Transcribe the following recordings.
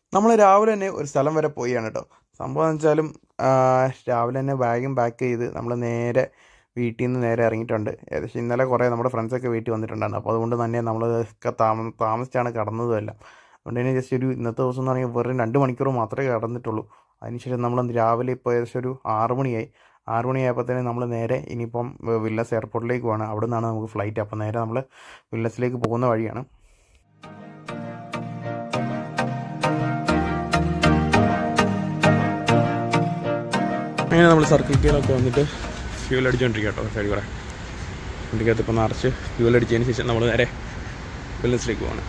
നമ്മൾ രാവിലെ തന്നെ ഒരു സ്ഥലം വരെ പോയാണ് കേട്ടോ സംഭവം എന്ന് വെച്ചാലും ആ, രാവിലെ തന്നെ ബാഗും പാക്ക് ചെയ്ത് നമ്മൾ നേരെ വീട്ടിൽ നിന്ന് നേരെ ഇറങ്ങിയിട്ടുണ്ട് ഏകദേശം ഇന്നലെ കുറേ നമ്മുടെ ഫ്രണ്ട്സൊക്കെ വീട്ടിൽ വന്നിട്ടുണ്ടായിരുന്നു അപ്പോൾ അതുകൊണ്ട് തന്നെ നമ്മൾ ഒക്കെ താമ താമസിച്ചാണ് കടന്നതുമെല്ലാം അതുകൊണ്ട് തന്നെ ജസ്റ്റ് ഒരു ഇന്നത്തെ ദിവസം എന്ന് പറഞ്ഞാൽ വെറും രണ്ട് മണിക്കൂർ മാത്രമേ കടന്നിട്ടുള്ളൂ അതിനുശേഷം നമ്മൾ രാവിലെ ഇപ്പോൾ ഏകദേശം ഒരു ആറ് മണിയായി ആറ് മണിയായപ്പോൾ തന്നെ നമ്മൾ നേരെ ഇനിയിപ്പം വില്ലസ് എയർപോർട്ടിലേക്ക് പോകണം അവിടെ നിന്നാണ് നമുക്ക് ഫ്ലൈറ്റ് അപ്പോൾ നേരെ നമ്മൾ വില്ലസിലേക്ക് പോകുന്ന വഴിയാണ് അങ്ങനെ നമ്മൾ സർക്കിൾ കീഴൊക്കെ വന്നിട്ട് ഫ്യൂൽ അടിച്ചുകൊണ്ടിരിക്കുക കേട്ടോ സൈഡ് കൂടെ വണ്ടിക്കകത്ത് ഇപ്പോൾ നിറച്ച് ഫ്യൂൽ അടിച്ചതിന് ശേഷം നമ്മൾ നേരെ വില്ലസിലേക്ക് പോകണം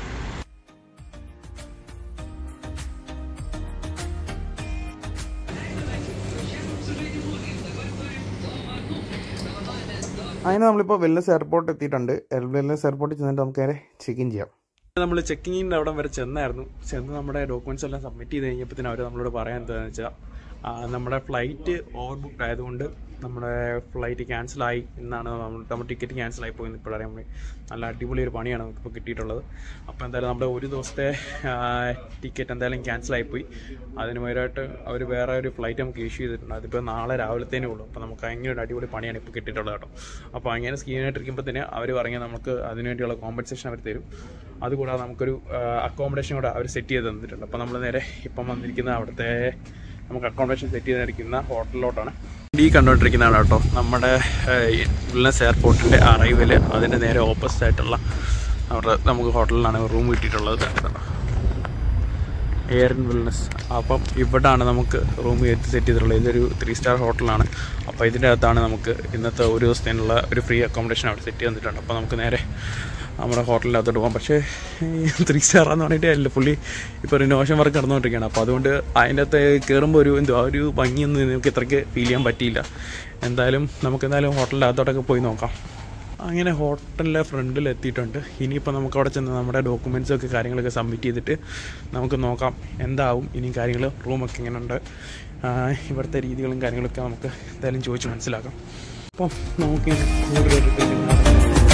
അങ്ങനെ നമ്മളിപ്പോൾ വെല്ലസ് എയർപോർട്ട് എത്തിയിട്ടുണ്ട് വെല്ലസ് എയർപോർട്ടിൽ ചെന്നിട്ട് നമുക്ക് നേരെ ചെക്ക് ഇൻ ചെയ്യാം നമ്മൾ ചെക്കിങ്ങിൻ്റെ അവിടെ വരെ ചെന്നായിരുന്നു ചെന്ന് നമ്മുടെ ഡോക്യുമെൻറ്റ്സ് എല്ലാം സബ്മിറ്റ് ചെയ്ത് കഴിഞ്ഞപ്പോഴത്തേനും അവർ നമ്മളോട് പറയാൻ എന്താണെന്ന് വെച്ചാൽ ആ, നമ്മുടെ ഫ്ലൈറ്റ് ഓവർ ബുക്ക് ആയതുകൊണ്ട് നമ്മുടെ ഫ്ലൈറ്റ് ക്യാൻസലായി എന്നാണ് നമ്മൾ നമ്മുടെ ടിക്കറ്റ് ക്യാൻസലായി പോയി ഇപ്പോഴറിയാൻ വേണ്ടി നല്ല അടിപൊളി ഒരു പണിയാണ് നമുക്കിപ്പോൾ കിട്ടിയിട്ടുള്ളത് അപ്പോൾ എന്തായാലും നമ്മുടെ ഒരു ദിവസത്തെ ടിക്കറ്റ് എന്തായാലും ക്യാൻസലായി പോയി അതിന് പകരമായിട്ട് അവർ വേറെ ഒരു ഫ്ലൈറ്റ് നമുക്ക് ഇഷ്യൂ ചെയ്തിട്ടുണ്ട് അതിപ്പോൾ നാളെ രാവിലത്തേനേ ഉള്ളൂ അപ്പോൾ നമുക്ക് അങ്ങനെ ഒരു അടിപൊളി പണിയാണ് ഇപ്പോൾ കിട്ടിയിട്ടുള്ളത് കേട്ടോ അപ്പോൾ അങ്ങനെ സ്കീമായിട്ടിരിക്കുമ്പോൾ തന്നെ അവർ പറഞ്ഞ നമുക്ക് അതിനുവേണ്ടിയുള്ള കോമ്പൻസേഷൻ അവർ തരും അതുകൂടാതെ നമുക്കൊരു അക്കോമഡേഷൻ കൂടെ അവർ സെറ്റ് ചെയ്ത് തന്നിട്ടുണ്ട് അപ്പോൾ നമ്മൾ നേരെ ഇപ്പം വന്നിരിക്കുന്ന അവിടുത്തെ നമുക്ക് അക്കോമഡേഷൻ സെറ്റ് ചെയ്തിരിക്കുന്ന ഹോട്ടലിലോട്ടാണ് ഈ കണ്ടുകൊണ്ടിരിക്കുന്നതാണ് കേട്ടോ നമ്മുടെ വിൽനസ് എയർപോർട്ടിൻ്റെ അറൈവൽ അതിൻ്റെ നേരെ ഓപ്പോസിറ്റ് ആയിട്ടുള്ള അവരുടെ നമുക്ക് ഹോട്ടലിലാണ് റൂം കിട്ടിയിട്ടുള്ളത് കേട്ടോ എയർ ഇൻ വെൽനസ് അപ്പം ഇവിടാണ് നമുക്ക് റൂം എത്തി സെറ്റ് ചെയ്തിട്ടുള്ളത് ഇതൊരു ത്രീ സ്റ്റാർ ഹോട്ടലാണ് അപ്പോൾ ഇതിൻ്റെ അകത്താണ് നമുക്ക് ഇന്നത്തെ ഒരു ദിവസത്തേനുള്ള ഒരു ഫ്രീ അക്കോമഡേഷൻ അവിടെ സെറ്റ് ചെയ്തിട്ടുണ്ട് അപ്പോൾ നമുക്ക് നേരെ നമ്മുടെ ഹോട്ടലിൻ്റെ അകത്തോട്ട് പോകാം പക്ഷേ ത്രീ സ്റ്റാർ എന്ന് പറഞ്ഞിട്ട് അല്ല പുള്ളി ഇപ്പോൾ റിനോവേഷൻ വർക്ക് നടന്നുകൊണ്ടിരിക്കുകയാണ് അപ്പോൾ അതുകൊണ്ട് അതിൻ്റെ അകത്ത് കയറുമ്പോൾ ഒരു എന്തോ ആ ഒരു ഭംഗിയൊന്നും നമുക്ക് ഇത്രയ്ക്ക് ഫീൽ ചെയ്യാൻ പറ്റിയില്ല എന്തായാലും നമുക്ക് എന്തായാലും ഹോട്ടലിൻ്റെ അകത്തോട്ടൊക്കെ പോയി നോക്കാം അങ്ങനെ ഹോട്ടലിലെ ഫ്രണ്ടിൽ എത്തിയിട്ടുണ്ട് ഇനിയിപ്പോൾ നമുക്ക് അവിടെ ചെന്ന് നമ്മുടെ ഡോക്യുമെൻറ്റ്സ് ഒക്കെ കാര്യങ്ങളൊക്കെ സബ്മിറ്റ് ചെയ്തിട്ട് നമുക്ക് നോക്കാം എന്താവും ഇനി കാര്യങ്ങൾ റൂമൊക്കെ എങ്ങനെയുണ്ട് ആ, ഇവിടുത്തെ രീതികളും കാര്യങ്ങളൊക്കെ നമുക്ക് എന്തായാലും ചോദിച്ച് മനസ്സിലാക്കാം അപ്പം നമുക്ക് കൂടുതൽ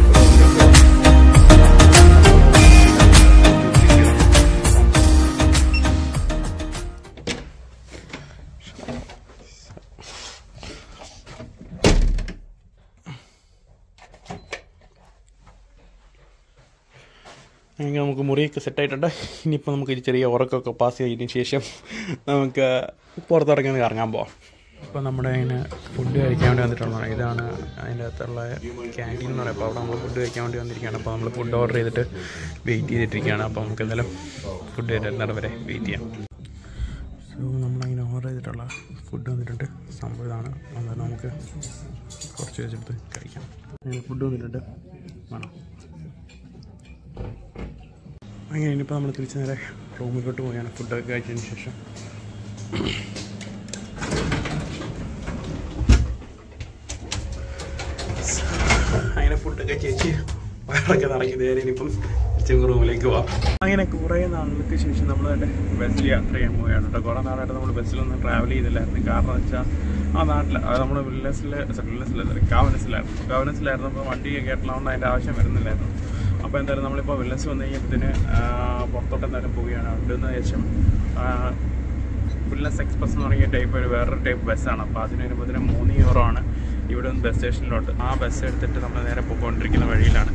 അങ്ങനെ നമുക്ക് മുറിയൊക്കെ സെറ്റായിട്ടുണ്ട് ഇനിയിപ്പോൾ നമുക്ക് ഒരു ചെറിയ ഉറക്കമൊക്കെ പാസ് ചെയ്തതിന് ശേഷം നമുക്ക് പുറത്തിറങ്ങി ഒന്ന് കറങ്ങാൻ പോവാം ഇപ്പോൾ നമ്മുടെ അതിന് ഫുഡ് കഴിക്കാൻ വേണ്ടി വന്നിട്ടുള്ളതാണ് ഇതാണ് അതിൻ്റെ അകത്തുള്ള ക്യാൻറ്റീൻ എന്ന് പറയുമ്പോൾ അവിടെ നമ്മൾ ഫുഡ് കഴിക്കാൻ വേണ്ടി വന്നിരിക്കുകയാണ് അപ്പോൾ നമ്മൾ ഫുഡ് ഓർഡർ ചെയ്തിട്ട് വെയിറ്റ് ചെയ്തിട്ടിരിക്കുകയാണ് അപ്പോൾ നമുക്ക് എന്തായാലും ഫുഡ് വരുന്നിടം വരെ വെയിറ്റ് ചെയ്യാം സോ നമ്മളങ്ങനെ ഓർഡർ ചെയ്തിട്ടുള്ള ഫുഡ് വന്നിട്ടുണ്ട് സംഭവം ഇതാണ് അന്നേരം നമുക്ക് കുറച്ച് വെച്ചെടുത്ത് കഴിക്കാം അങ്ങനെ ഫുഡ് വന്നിട്ടുണ്ട് വേണം അങ്ങനെ ഇനിയിപ്പോൾ നമ്മൾ തിരിച്ച് നേരെ റൂമിലോട്ട് പോയാണ് ഫുഡൊക്കെ കഴിച്ചതിന് ശേഷം അങ്ങനെ ഫുഡൊക്കെ ചേച്ചി വയറൊക്കെ നിറഞ്ഞ് നേരെ ഇനിയിപ്പം തിരിച്ചും റൂമിലേക്ക് പോവാം അങ്ങനെ കുറേ നാളുകൾക്ക് ശേഷം നമ്മൾ തന്നെ ബസ്സിൽ യാത്ര ചെയ്യാൻ പോവുകയാണ് കേട്ടോ കുറേ നാളായിട്ട് നമ്മൾ ബസ്സിലൊന്നും ട്രാവൽ ചെയ്തില്ലായിരുന്നു കാരണം വെച്ചാൽ ആ നാട്ടിൽ നമ്മുടെ വില്ലസിൽ വില്ലസിൽ കാവനസിലായിരുന്നു കാവനസിലായിരുന്നപ്പോൾ വണ്ടി കേട്ടലാവുകൊണ്ട് അതിൻ്റെ ആവശ്യം വരുന്നില്ലായിരുന്നു അപ്പോൾ എന്തായാലും നമ്മളിപ്പോൾ വില്ലസ് വന്നു കഴിഞ്ഞപ്പോഴത്തേന് പുറത്തോട്ട് എന്തായാലും പോവുകയാണ് അവിടെ നിന്ന് ശേഷം വില്ലസ് എക്സ്പ്രസ് എന്ന് പറഞ്ഞ ടൈപ്പ് ഒരു വേറൊരു ടൈപ്പ് ബസ്സാണ് അപ്പോൾ അതിന് വരുമ്പോഴത്തേന് മൂന്ന് യൂറോ ആണ് ഇവിടെ നിന്ന് ബസ് സ്റ്റേഷനിലോട്ട് ആ ബസ് എടുത്തിട്ട് നമ്മൾ നേരെ പോയിക്കൊണ്ടിരിക്കുന്ന വഴിയിലാണ്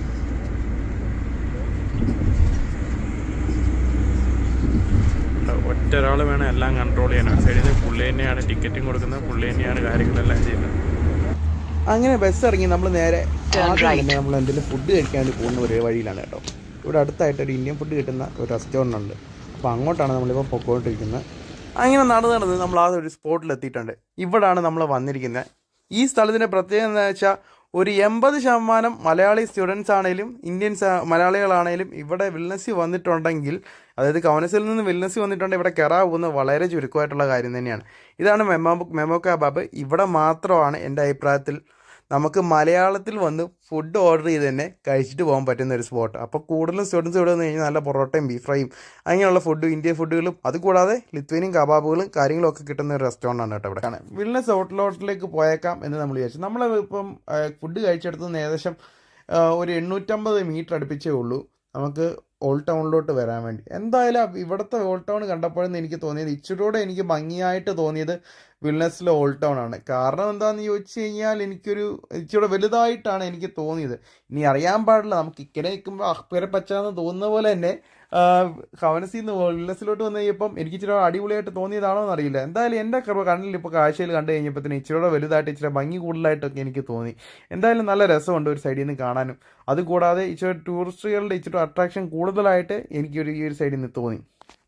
ഒറ്റ ഒരാൾ വേണം എല്ലാം കൺട്രോൾ ചെയ്യാൻ ഒരു സൈഡിൽ നിന്ന് പുള്ളി തന്നെയാണ് ടിക്കറ്റും കൊടുക്കുന്നത് പുള്ളി തന്നെയാണ് കാര്യങ്ങളെല്ലാം ചെയ്യുന്നത് അങ്ങനെ ബസ് ഇറങ്ങി നമ്മൾ നേരെ ആദ്യം തന്നെ നമ്മൾ എന്തെങ്കിലും ഫുഡ് കഴിക്കാൻ വേണ്ടി പോകുന്ന ഒരു വഴിയിലാണ് കേട്ടോ ഇവിടെ അടുത്തായിട്ട് ഒരു ഇന്ത്യൻ ഫുഡ് കിട്ടുന്ന ഒരു റെസ്റ്റോറൻ്റ് ഉണ്ട് അപ്പോൾ അങ്ങോട്ടാണ് നമ്മളിപ്പോൾ പൊക്കോണ്ടിരിക്കുന്നത് അങ്ങനെ നടന്ന് നടന്ന് നമ്മൾ ആ ഒരു സ്പോട്ടിൽ എത്തിയിട്ടുണ്ട് ഇവിടാണ് നമ്മൾ വന്നിരിക്കുന്നത് ഈ സ്ഥലത്തിൻ്റെ പ്രത്യേകത എന്താ വെച്ചാൽ ഒരു എൺപത് ശതമാനം മലയാളി സ്റ്റുഡൻസ് ആണെങ്കിലും ഇന്ത്യൻസ് മലയാളികളാണെങ്കിലും ഇവിടെ വിൽനസി വന്നിട്ടുണ്ടെങ്കിൽ അതായത് കവനസിൽ നിന്ന് വിൽനസി വന്നിട്ടുണ്ടെങ്കിൽ ഇവിടെ കെറാ പോകുന്നത് വളരെ ചുരുക്കമായിട്ടുള്ള കാര്യം തന്നെയാണ് ഇതാണ് മെമോ മെമോ കബാബ് ഇവിടെ മാത്രമാണ് എൻ്റെ അഭിപ്രായത്തിൽ നമുക്ക് മലയാളത്തിൽ വന്ന് ഫുഡ് ഓർഡർ ചെയ്ത് തന്നെ കഴിച്ചിട്ട് പോകാൻ പറ്റുന്ന ഒരു സ്പോട്ട് അപ്പോൾ കൂടുതലും സ്റ്റുഡൻസ് ഇവിടെ വന്നു കഴിഞ്ഞാൽ നല്ല പൊറോട്ടയും ബീഫ് ഫ്രൈയും അങ്ങനെയുള്ള ഫുഡ് ഇന്ത്യൻ ഫുഡുകളും അതുകൂടാതെ ലിത്വേനിയൻ കബാബുകളും കാര്യങ്ങളും ഒക്കെ കിട്ടുന്ന ഒരു റെസ്റ്റോറൻ്റ് ആണ് കേട്ടോ ഇവിടെ വിൽനസ് ഹോട്ടലോട്ടിലേക്ക് പോയേക്കാം എന്ന് നമ്മൾ വിചാരിച്ചു നമ്മൾ ഇപ്പം ഫുഡ് കഴിച്ചെടുത്തുനിന്ന് ഏകദേശം ആ, ഒരു എണ്ണൂറ്റമ്പത് മീറ്റർ അടുപ്പിച്ചേ ഉള്ളൂ നമുക്ക് ഓൾഡ് ടൗണിലോട്ട് വരാൻ വേണ്ടി എന്തായാലും ഇവിടുത്തെ ഓൾഡ് ടൗൺ കണ്ടപ്പോഴെന്ന് എനിക്ക് തോന്നിയത് ഇച്ചിരൂടെ എനിക്ക് ഭംഗിയായിട്ട് തോന്നിയത് വിൽനസിലെ ഓൾഡ് ടൗൺ ആണ് കാരണം എന്താണെന്ന് ചോദിച്ചു കഴിഞ്ഞാൽ എനിക്കൊരു ഇച്ചിരി വലുതായിട്ടാണ് എനിക്ക് തോന്നിയത് ഇനി അറിയാൻ പാടില്ല നമുക്ക് ഇക്കരെ നിൽക്കുമ്പോൾ അഹ്പേരെ പച്ചാന്ന് തോന്നുന്ന പോലെ തന്നെ കവനസിൽ നിന്ന് വിൽനസിലോട്ട് വന്നു കഴിഞ്ഞപ്പം എനിക്ക് ഇച്ചിരി അടിപൊളിയായിട്ട് തോന്നിയതാണോ എന്നറിയില്ല എന്തായാലും എൻ്റെ കണ്ണിൽ ഇപ്പോൾ കാഴ്ചയിൽ കണ്ടു കഴിഞ്ഞപ്പോഴത്തേന് ഇച്ചിരി വലുതായിട്ട് ഇച്ചിരി ഭംഗി കൂടുതലായിട്ടൊക്കെ എനിക്ക് തോന്നി എന്തായാലും നല്ല രസമുണ്ട് ഒരു സൈഡിൽ നിന്ന് കാണാനും അതുകൂടാതെ ഇച്ചിരി ടൂറിസ്റ്റുകളുടെ ഇച്ചിരി അട്രാക്ഷൻ കൂടുതലായിട്ട് എനിക്കൊരു ഈ ഒരു സൈഡിൽ നിന്ന് തോന്നി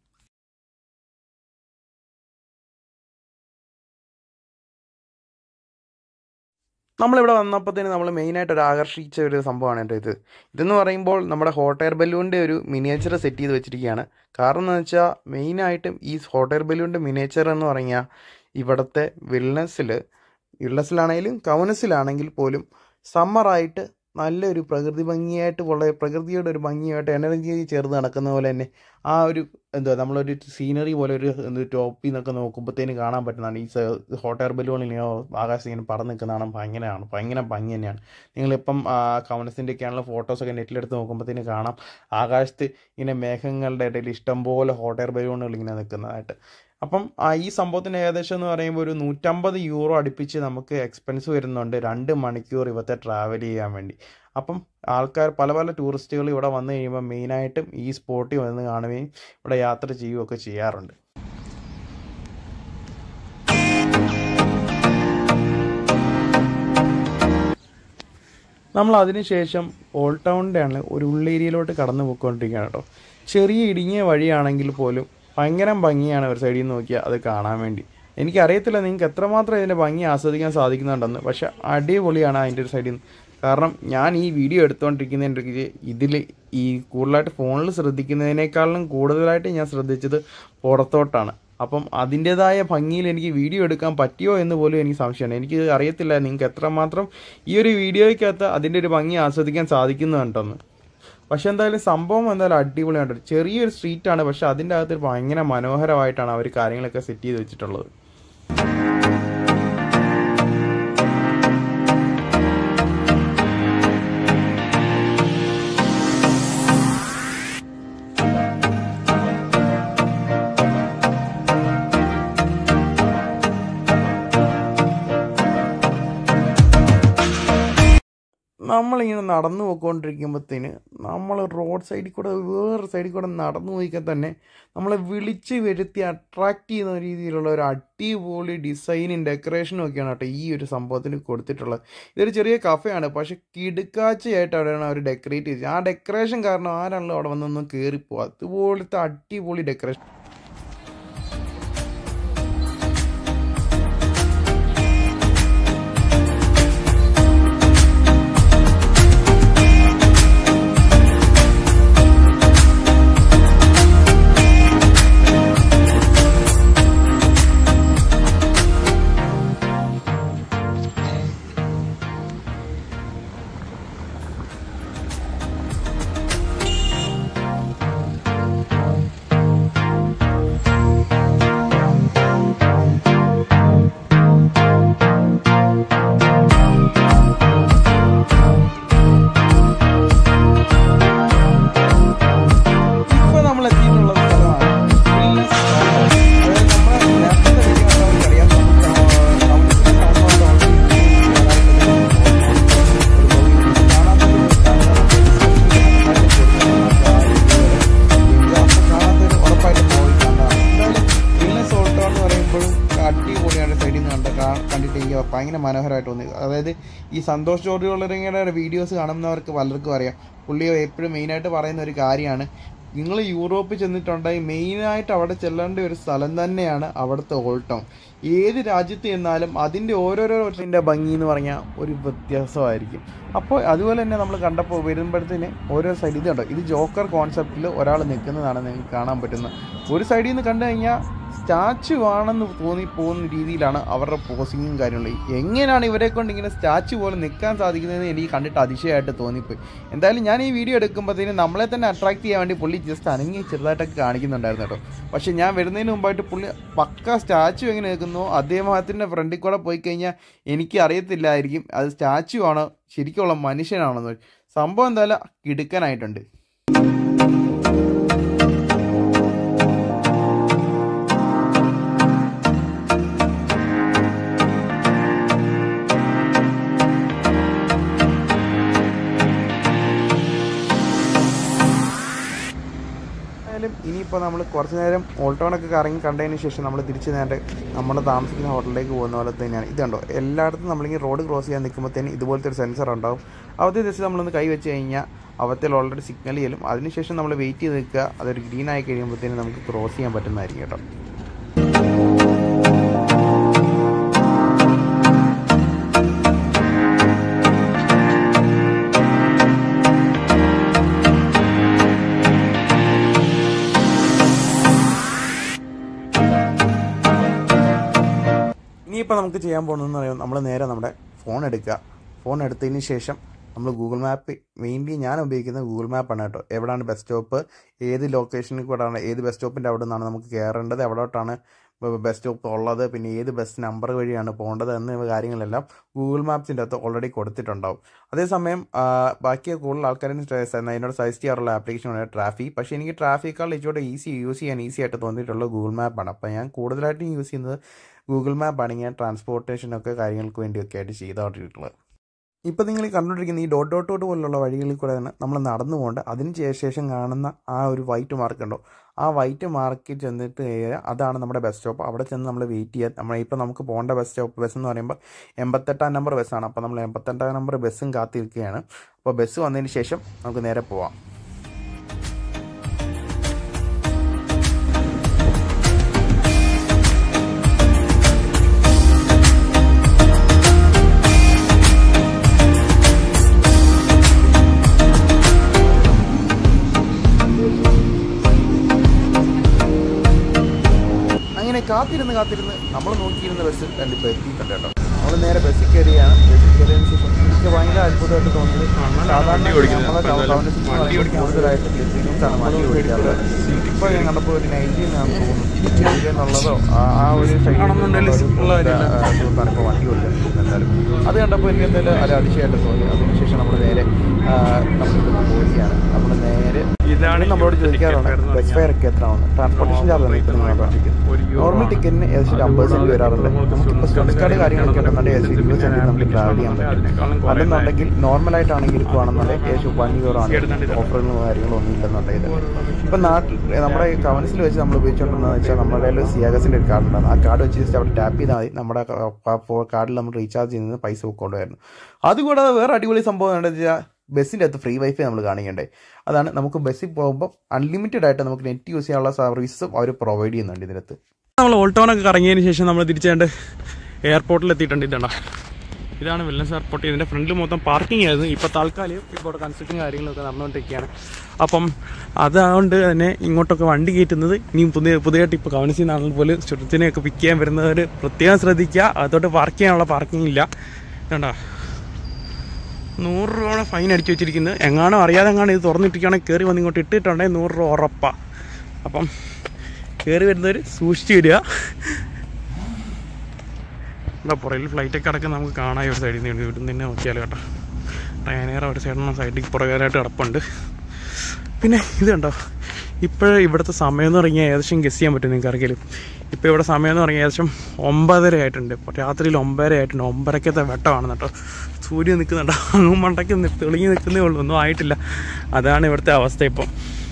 നമ്മളിവിടെ വന്നപ്പോഴത്തേന് നമ്മൾ മെയിനായിട്ട് ഒരു ആകർഷിച്ച ഒരു സംഭവമാണ് എൻ്റെ ഇത് ഇതെന്ന് പറയുമ്പോൾ നമ്മുടെ ഹോട്ട് എയർ ബലൂണിൻ്റെ ഒരു മിനിയേച്ചർ സെറ്റ് ചെയ്ത് വെച്ചിരിക്കുകയാണ് കാരണം എന്ന് വെച്ചാൽ മെയിനായിട്ടും ഈ ഹോട്ട് എയർ ബലൂണിൻ്റെ മിനിയേച്ചർ എന്ന് പറഞ്ഞാൽ ഇവിടുത്തെ വിൽനസിൽ വിൽനസിലാണെങ്കിലും കവനസിലാണെങ്കിൽ പോലും സമ്മറായിട്ട് നല്ലൊരു പ്രകൃതി ഭംഗിയായിട്ട് വളരെ പ്രകൃതിയുടെ ഒരു ഭംഗിയായിട്ട് എനർജി ചേർന്ന് നടക്കുന്ന പോലെ തന്നെ ആ ഒരു എന്താ നമ്മളൊരു സീനറി പോലെ ഒരു എന്ത് ടോപ്പിൽ നിന്നൊക്കെ നോക്കുമ്പോഴത്തേന് കാണാൻ പറ്റുന്നതാണ് ഈ ഹോട്ട് എയർ ബലൂണിൽ ആകാശം ഇങ്ങനെ പറന്ന് നിൽക്കുന്നതാണ് ഭയങ്കരമാണ് ഭയങ്കര ഭംഗി തന്നെയാണ് നിങ്ങളിപ്പം കവനസിൻ്റെ ഒക്കെയാണല്ലോ ഫോട്ടോസൊക്കെ നെറ്റിലെടുത്ത് നോക്കുമ്പോഴത്തേന് കാണാം ആകാശത്ത് ഇങ്ങനെ മേഘങ്ങളുടെ ഇടയിൽ ഇഷ്ടംപോലെ ഹോട്ട് എയർ ബലൂണുകൾ ഇങ്ങനെ നിൽക്കുന്നതായിട്ട് അപ്പം ഈ സംഭവത്തിന് ഏകദേശം എന്ന് പറയുമ്പോൾ ഒരു നൂറ്റമ്പത് യൂറോ അടുപ്പിച്ച് നമുക്ക് എക്സ്പെൻസ് വരുന്നുണ്ട് രണ്ട് മണിക്കൂർ ഇവത്തെ ട്രാവൽ ചെയ്യാൻ വേണ്ടി അപ്പം ആൾക്കാർ പല പല ടൂറിസ്റ്റുകൾ ഇവിടെ വന്നു കഴിയുമ്പോൾ മെയിനായിട്ടും ഈ സ്പോട്ടിൽ വന്ന് കാണുകയും ഇവിടെ യാത്ര ചെയ്യുകയൊക്കെ ചെയ്യാറുണ്ട് നമ്മൾ അതിനുശേഷം ഓൾഡ് ടൗണിൻ്റെ ആണ് ഒരു ഉള്ളേരിയയിലോട്ട് കടന്നു പോയിക്കൊണ്ടിരിക്കുകയാണ് കേട്ടോ ചെറിയ ഇടുങ്ങിയ വഴിയാണെങ്കിൽ പോലും ഭയങ്കര ഭംഗിയാണ് ഒരു സൈഡിൽ നിന്ന് നോക്കിയാൽ അത് കാണാൻ വേണ്ടി എനിക്കറിയത്തില്ല നിങ്ങൾക്ക് എത്രമാത്രം ഇതിൻ്റെ ഭംഗി ആസ്വദിക്കാൻ സാധിക്കുന്നുണ്ടെന്ന് പക്ഷെ അടിപൊളിയാണ് അതിൻ്റെ ഒരു സൈഡിൽ നിന്ന് കാരണം ഞാൻ ഈ വീഡിയോ എടുത്തുകൊണ്ടിരിക്കുന്നതിൻ്റെ ഇതിൽ ഈ കൂടുതലായിട്ട് ഫോണിൽ ശ്രദ്ധിക്കുന്നതിനേക്കാളും കൂടുതലായിട്ട് ഞാൻ ശ്രദ്ധിച്ചത് പുറത്തോട്ടാണ് അപ്പം അതിൻ്റെതായ ഭംഗിയിൽ എനിക്ക് വീഡിയോ എടുക്കാൻ പറ്റിയോ എന്ന് പോലും എനിക്ക് സംശയമാണ് എനിക്ക് അറിയത്തില്ല നിങ്ങൾക്ക് എത്രമാത്രം ഈ ഒരു വീഡിയോയ്ക്കകത്ത് അതിൻ്റെ ഒരു ഭംഗി ആസ്വദിക്കാൻ സാധിക്കുന്നുണ്ടെന്ന് പക്ഷെ എന്തായാലും സംഭവം എന്തായാലും അടിപൊളിയാണ് ചെറിയൊരു സ്ട്രീറ്റാണ് പക്ഷെ അതിൻ്റെ അകത്ത് ഭയങ്കര മനോഹരമായിട്ടാണ് അവർ കാര്യങ്ങളൊക്കെ സെറ്റ് ചെയ്ത് വെച്ചിട്ടുള്ളത് നമ്മളിങ്ങനെ നടന്നു പോയിക്കൊണ്ടിരിക്കുമ്പോഴത്തേന് നമ്മൾ റോഡ് സൈഡിൽ കൂടെ വേറെ സൈഡിൽ കൂടെ നടന്നു പോയിക്കാൻ തന്നെ നമ്മളെ വിളിച്ച് വരുത്തി അട്രാക്റ്റ് ചെയ്യുന്ന രീതിയിലുള്ള ഒരു അടിപൊളി ഡിസൈനും ഡെക്കറേഷനും ഒക്കെയാണ് കേട്ടോ ഈ ഒരു സംഭവത്തിന് കൊടുത്തിട്ടുള്ളത് ഇതൊരു ചെറിയ കഫയാണ് പക്ഷെ കിടുക്കാച്ചയായിട്ട് അവിടെയാണ് അവർ ഡെക്കറേറ്റ് ചെയ്തത് ആ ഡെക്കറേഷൻ കാരണം ആരാണല്ലോ അവിടെ വന്നൊന്നും കയറിപ്പോവുക അതുപോലത്തെ അടിപൊളി ഡെക്കറേഷൻ ഇപ്പൊ നമ്മൾ എത്തിയിട്ടുള്ള സ്ഥലമാണ് വില്ലസ് അതായത് നമ്മുടെ നേരത്തെ വീഡിയോ കണ്ടവർക്കറിയാം നമുക്ക് അടിപൊളിയാണ് സൈഡിൽ നിന്ന് കണ്ട കാ- കണ്ടിട്ട് എനിക്ക് ഭയങ്കര മനോഹരമായിട്ട് തോന്നി അതായത് ഈ സന്തോഷ് ജോർജ് വളരെയുടെ വീഡിയോസ് കാണുന്നവർക്ക് പലർക്കും അറിയാം പുള്ളി എപ്പോഴും മെയിനായിട്ട് പറയുന്ന ഒരു കാര്യമാണ് നിങ്ങൾ യൂറോപ്പിൽ ചെന്നിട്ടുണ്ടെങ്കിൽ മെയിനായിട്ട് അവിടെ ചെല്ലേണ്ട ഒരു സ്ഥലം തന്നെയാണ് അവിടുത്തെ ഓൾഡ് ടൗൺ ഏത് രാജ്യത്ത് ചെന്നാലും അതിൻ്റെ ഓരോരോ ഇതിൻ്റെ ഭംഗി എന്ന് പറഞ്ഞാൽ ഒരു വ്യത്യാസമായിരിക്കും അപ്പോൾ അതുപോലെ തന്നെ നമ്മൾ കണ്ടപ്പോൾ വരുമ്പോഴത്തേന് ഓരോ സൈഡിൽ ഇത് കണ്ടോ ഇത് ജോക്കർ കോൺസെപ്റ്റിൽ ഒരാൾ നിൽക്കുന്നതാണ് നിങ്ങൾക്ക് കാണാൻ പറ്റുന്നത് ഒരു സൈഡിൽ നിന്ന് കണ്ടു കഴിഞ്ഞാൽ സ്റ്റാച്ചു ആണെന്ന് തോന്നി പോകുന്ന രീതിയിലാണ് അവരുടെ പോസിങ്ങും കാര്യങ്ങളും എങ്ങനെയാണ് ഇവരെ കൊണ്ട് ഇങ്ങനെ സ്റ്റാച്ചു പോലെ നിൽക്കാൻ സാധിക്കുന്നതെന്ന് എനിക്ക് കണ്ടിട്ട് അതിശയമായിട്ട് തോന്നിപ്പോയി എന്തായാലും ഞാൻ ഈ വീഡിയോ എടുക്കുമ്പോഴത്തേന് നമ്മളെ തന്നെ അട്രാക്ട് ചെയ്യാൻ വേണ്ടി പുള്ളി ജസ്റ്റ് അനങ്ങി ചെറുതായിട്ടൊക്കെ കാണിക്കുന്നുണ്ടായിരുന്നു കേട്ടോ പക്ഷെ ഞാൻ വരുന്നതിന് മുമ്പായിട്ട് പുള്ളി പക്ക സ്റ്റാച്ചു എങ്ങനെ നിൽക്കുന്നോ അദ്ദേഹത്തിൻ്റെ ഫ്രണ്ടിൽ കൂടെ പോയി കഴിഞ്ഞാൽ എനിക്ക് അറിയത്തില്ലായിരിക്കും അത് സ്റ്റാച്ചു ആണോ ശരിക്കുള്ള മനുഷ്യനാണെന്ന് സംഭവം എന്തായാലും കിടുക്കനായിട്ടുണ്ട് ഇപ്പോൾ നമ്മൾ കുറച്ച് നേരം ഓൾഡ് ടൗണൊക്കെ കറങ്ങി കണ്ടതിന് ശേഷം നമ്മൾ തിരിച്ച് നേരെ നമ്മൾ താമസിക്കുന്ന ഹോട്ടലിലേക്ക് പോകുന്ന പോലെ തന്നെയാണ് ഇതുണ്ടോ എല്ലായിടത്തും നമ്മളിങ്ങനെ റോഡ് ക്രോസ് ചെയ്യാൻ നിൽക്കുമ്പോഴത്തേന് ഇതുപോലത്തെ ഒരു സെൻസർ ഉണ്ടാവും അവത്തെ ജസ്റ്റ് നമ്മളൊന്ന് കൈ വെച്ച് കഴിഞ്ഞാൽ അവത്തിൽ ഓൾറെഡി സിഗ്നൽ ചെയ്യലും അതിനുശേഷം നമ്മൾ വെയിറ്റ് ചെയ്ത് നിൽക്കുക അതൊരു ഗ്രീൻ ആയി കഴിയുമ്പോഴത്തേന് നമുക്ക് ക്രോസ് ചെയ്യാൻ പറ്റുന്നതായിരിക്കും കേട്ടോ ഇനിയിപ്പോൾ നമുക്ക് ചെയ്യാൻ പോകുന്നതെന്ന് പറയുമ്പോൾ നമ്മൾ നേരെ നമ്മുടെ ഫോൺ എടുക്കുക ഫോൺ എടുത്തതിന് ശേഷം നമ്മൾ ഗൂഗിൾ മാപ്പ് മെയിൻലി ഞാൻ ഉപയോഗിക്കുന്നത് ഗൂഗിൾ മാപ്പാണ് കേട്ടോ എവിടെയാണ് ബസ് സ്റ്റോപ്പ് ഏത് ലൊക്കേഷനിൽ കൂടെയാണ് ഏത് ബസ് സ്റ്റോപ്പിൻ്റെ അവിടെ നിന്നാണ് നമുക്ക് കയറേണ്ടത് എവിടോട്ടാണ് ബസ് സ്റ്റോപ്പ് ഉള്ളത് പിന്നെ ഏത് ബസ് നമ്പർ വഴിയാണ് പോകേണ്ടത് എന്നിവ കാര്യങ്ങളെല്ലാം ഗൂഗിൾ മാപ്സിൻ്റെ അകത്ത് ഓൾറെഡി കൊടുത്തിട്ടുണ്ടാവും അതേസമയം ആ, ബാക്കി കൂടുതൽ ആൾക്കാരും എന്നോട് സജസ്റ്റ് ചെയ്യാറുള്ള ആപ്ലിക്കേഷനാണ് ട്രാഫിക് പക്ഷേ എനിക്ക് ട്രാഫിക്കാൾ ഇച്ചിരി ഈസി യൂസ് ചെയ്യാൻ ഈസി ആയിട്ട് തോന്നിയിട്ടുള്ളത് ഗൂഗിൾ മാപ്പാണ് അപ്പോൾ ഞാൻ കൂടുതലായിട്ടും യൂസ് ചെയ്യുന്നത് ഗൂഗിൾ മാപ്പാണ് ഞാൻ ട്രാൻസ്പോർട്ടേഷനൊക്കെ കാര്യങ്ങൾക്ക് വേണ്ടിയൊക്കെ ആയിട്ട് ചെയ്തുകൊണ്ടിട്ടുള്ളത് ഇപ്പം നിങ്ങൾ ഈ കണ്ടുകൊണ്ടിരിക്കുന്ന ഈ ഡോട്ട് ഡോട്ട് ഡോട്ട് പോലുള്ള വഴികളിൽ കൂടെയാണ് നമ്മൾ നടന്നു പോകേണ്ടത് അതിന് ശേ- ശേഷം കാണുന്ന ആ ഒരു വൈറ്റ് മാർക്ക് ഉണ്ടോ ആ വൈറ്റ് മാർക്കിൽ ചെന്നിട്ട് ഏ- അതാണ് നമ്മുടെ ബസ് സ്റ്റോപ്പ് അവിടെ ചെന്ന് നമ്മൾ വെയിറ്റ് ചെയ്യാൻ നമ്മൾ ഇപ്പം നമുക്ക് പോകേണ്ട ബസ് സ്റ്റോപ്പ് ബസ് എന്ന് പറയുമ്പോൾ എൺപത്തെട്ടാം നമ്പർ ബസ്സാണ് അപ്പോൾ നമ്മൾ എൺപത്തെട്ടാം നമ്പർ ബസ്സും കാത്തിരിക്കുകയാണ് അപ്പോൾ ബസ് വന്നതിന് ശേഷം നമുക്ക് നേരെ പോവാം അങ്ങനെ കാത്തിരുന്ന് കാത്തിരുന്ന് നമ്മൾ നോക്കിയിരുന്ന ബസ് രണ്ടിപ്പോൾ എത്തിയിട്ടുണ്ട് കേട്ടോ നമ്മൾ നേരെ ബസ്സിൽ കയറിയാണ് ബസ്സിൽ കയറിയതിന് ശേഷം എനിക്ക് ഭയങ്കര അത്ഭുതമായിട്ട് തോന്നിയത് സാധാരണ നമ്മളെ ടൗണിൽ കൂടുതലായിട്ട് ലിസീൻസാണ് വണ്ടി ഓടിക്കാറുള്ളത് ഇപ്പോൾ ഞാൻ കണ്ടപ്പോൾ ഒരു നൈൻറ്റീനാണ് തോന്നുന്നു നൈൻറ്റീൻ എന്നുള്ളതോ ആ- ആ ഒരു സൈഡിൽ സുഹൃത്താണ് ഇപ്പോൾ വണ്ടി ഓടിക്കുന്നത് എന്തായാലും അത് കണ്ടപ്പോൾ എനിക്ക് എന്തായാലും ഒരു അതിശയമായിട്ട് തോന്നി അതിനുശേഷം നമ്മൾ നേരെ നമ്മൾ പോവുകയാണ് നമ്മൾ നേരെ ഇതാണ് നമ്മളോട് ചോദിക്കാറുണ്ട് ടിക്കറ്റ് ബസ് ഫെയർ ഒക്കെ എത്രയാണ് ട്രാൻസ്പോർട്ടേഷൻ ചാർജാണ് ഇപ്പോൾ നിങ്ങൾ പറഞ്ഞിരിക്കുന്നത് നോർമൽ ടിക്കറ്റിന് ഏകദേശം ഒരു അമ്പത് സെന്റ് വരാറുണ്ട് നമുക്കിപ്പോൾ സ്റ്റുഡൻസ് കാർഡ് കാര്യങ്ങളൊക്കെ ഉണ്ടെന്നുണ്ടെങ്കിൽ ഏകദേശം ഇരുപത് സെന്റ് നമുക്ക് ട്രാവൽ ചെയ്യാൻ പറ്റും അല്ലെന്നുണ്ടെങ്കിൽ നോർമലായിട്ടാണെങ്കിൽ എടുക്കുകയാണെന്നുണ്ടെങ്കിൽ ഏകദേശം വൺ ഇയർ ആണ് ഓഫറുകളും കാര്യങ്ങളും ഒന്നും ഇല്ലെന്നുണ്ടെങ്കിൽ ഇപ്പം നാട്ടിൽ നമ്മുടെ കവൻസിൽ വെച്ച് നമ്മൾ ഉപയോഗിച്ചുകൊണ്ടിരുന്നത് വെച്ചാൽ നമ്മുടെ കയ്യിൽ സിയാഗസിൻ്റെ ഒരു കാർഡ് ഉണ്ടാകും ആ കാർഡ് വെച്ച് ജസ്റ്റ് അവിടെ ടാപ്പ് ചെയ്താൽ മതി നമ്മുടെ കാർഡിൽ നമ്മൾ റീചാർജ് ചെയ്യുന്നത് പൈസ കൊണ്ടുവരുന്നു അതുകൂടാതെ വേറെ അടിപൊളി സംഭവം എന്താണെന്ന് വെച്ചാൽ ബസ്സിൻ്റെ അകത്ത് ഫ്രീ വൈഫൈ നമ്മൾ കാണിക്കണ്ടേ അതാണ് നമുക്ക് ബസ്സിൽ പോകുമ്പോൾ അൺലിമിറ്റഡ് ആയിട്ട് നമുക്ക് നെറ്റ് യൂസ് ചെയ്യാനുള്ള സർവീസും അവർ പ്രൊവൈഡ് ചെയ്യുന്നുണ്ട് ഇതിനകത്ത് നമ്മൾ ഓൾട്ടോണൊക്കെ കറങ്ങിയതിന് ശേഷം നമ്മൾ തിരിച്ചേണ്ട എയർപോർട്ടിൽ എത്തിയിട്ടുണ്ട് ഇതണ്ട ഇതാണ് വെല്ലൻസ് എയർപോർട്ട് ഇതിൻ്റെ ഫ്രണ്ടിൽ മൊത്തം പാർക്കിംഗ് ആയിരുന്നു ഇപ്പോൾ താൽക്കാലികം ഇപ്പോൾ ഇവിടെ കൺസ്ട്രക്ഷൻ കാര്യങ്ങളൊക്കെ നടന്നുകൊണ്ടിരിക്കുകയാണ് അപ്പം അതുകൊണ്ട് തന്നെ ഇങ്ങോട്ടൊക്കെ വണ്ടി കയറ്റുന്നത് ഇനിയും പുതിയ പുതിയതായിട്ട് ഇപ്പോൾ കവനസിൽ നിന്നാണെങ്കിൽ പോലും സ്റ്റുഡൻസിനെയൊക്കെ പിക്ക് ചെയ്യാൻ വരുന്നവർ പ്രത്യേകം ശ്രദ്ധിക്കുക അതോട്ട് പാർക്ക് ചെയ്യാനുള്ള പാർക്കിംഗ് ഇല്ല കണ്ടോ നൂറ് രൂപയുടെ ഫൈൻ അടിച്ചു വെച്ചിരിക്കുന്നത് എങ്ങാണോ അറിയാതെ എങ്ങാണോ ഇത് തുറന്നിട്ടിരിക്കുകയാണെങ്കിൽ കയറി വന്ന് ഇങ്ങോട്ട് ഇട്ടിട്ടുണ്ടെങ്കിൽ നൂറ് രൂപ ഉറപ്പാണ് അപ്പം കയറി വരുന്നവർ സൂക്ഷിച്ച് വരിക എന്താ പുറകിൽ ഫ്ലൈറ്റൊക്കെ കിടക്കുന്ന നമുക്ക് കാണാം ഈ ഒരു സൈഡിൽ നിന്ന് ഇവിടുന്ന് തന്നെ നോക്കിയാൽ കേട്ടോ ടയനേറ ഒരു സൈഡിൽ സൈഡിൽ പുറകാരായിട്ട് കിടപ്പുണ്ട് പിന്നെ ഇത് കണ്ടോ ഇപ്പോഴേ ഇവിടുത്തെ സമയം എന്ന് പറഞ്ഞാൽ ഏകദേശം ഗസ് ചെയ്യാൻ പറ്റും നിങ്ങൾക്ക് ആർക്കെങ്കിലും ഇപ്പോൾ ഇവിടെ സമയം എന്ന് പറഞ്ഞാൽ ഏകദേശം ഒമ്പതര ആയിട്ടുണ്ട് ഇപ്പോൾ രാത്രിയിൽ ഒമ്പതര ആയിട്ടുണ്ട് ഒമ്പതരക്കത്തെ വെട്ടമാണ് കേട്ടോ സൂര്യൻ നിൽക്കുന്നുണ്ടോ അങ്ങും മണ്ടയ്ക്ക് നി- തെളിഞ്ഞ് നിൽക്കുന്നേ ഉള്ളൂ ഒന്നും ആയിട്ടില്ല അതാണ് ഇവിടുത്തെ അവസ്ഥ ഇപ്പം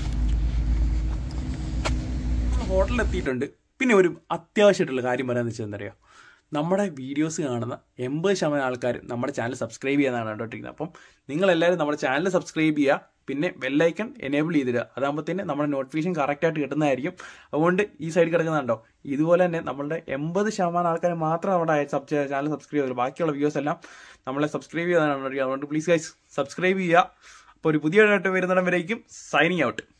ഹോട്ടലിൽ എത്തിയിട്ടുണ്ട് പിന്നെ ഒരു അത്യാവശ്യമായിട്ടുള്ള കാര്യം പറയാന്ന് വെച്ചാൽ എന്താ അറിയോ നമ്മുടെ വീഡിയോസ് കാണുന്ന എൺപത് ശതമാനം ആൾക്കാർ നമ്മുടെ ചാനൽ സബ്സ്ക്രൈബ് ചെയ്യാനാണ് കണ്ടോണ്ടിരിക്കുന്നത് അപ്പം നിങ്ങളെല്ലാവരും നമ്മുടെ ചാനൽ സബ്സ്ക്രൈബ് ചെയ്യുക പിന്നെ ബെല്ലൈക്കൺ എനേബിൾ ചെയ്തിടുക അതാകുമ്പോഴത്തേന് നമ്മുടെ നോട്ടിഫിക്കേഷൻ കറക്റ്റായിട്ട് കിട്ടുന്നതായിരിക്കും അതുകൊണ്ട് ഈ സൈഡിൽ കിടക്കുന്നുണ്ടോ ഇതുപോലെ തന്നെ നമ്മളുടെ എൺപത് ശതമാനം ആൾക്കാർ മാത്രം നമ്മുടെ സബ് ചാനൽ സബ്സ്ക്രൈബ് ചെയ്തുള്ളൂ ബാക്കിയുള്ള വീഡിയോസ് എല്ലാം നമ്മളെ സബ്സ്ക്രൈബ് ചെയ്യാനാണ് അതുകൊണ്ട് പ്ലീസ് ഗൈസ് സബ്സ്ക്രൈബ് ചെയ്യുക അപ്പോൾ ഒരു പുതിയ വരുന്നിടം വരേക്കും സൈനിങ് ഔട്ട്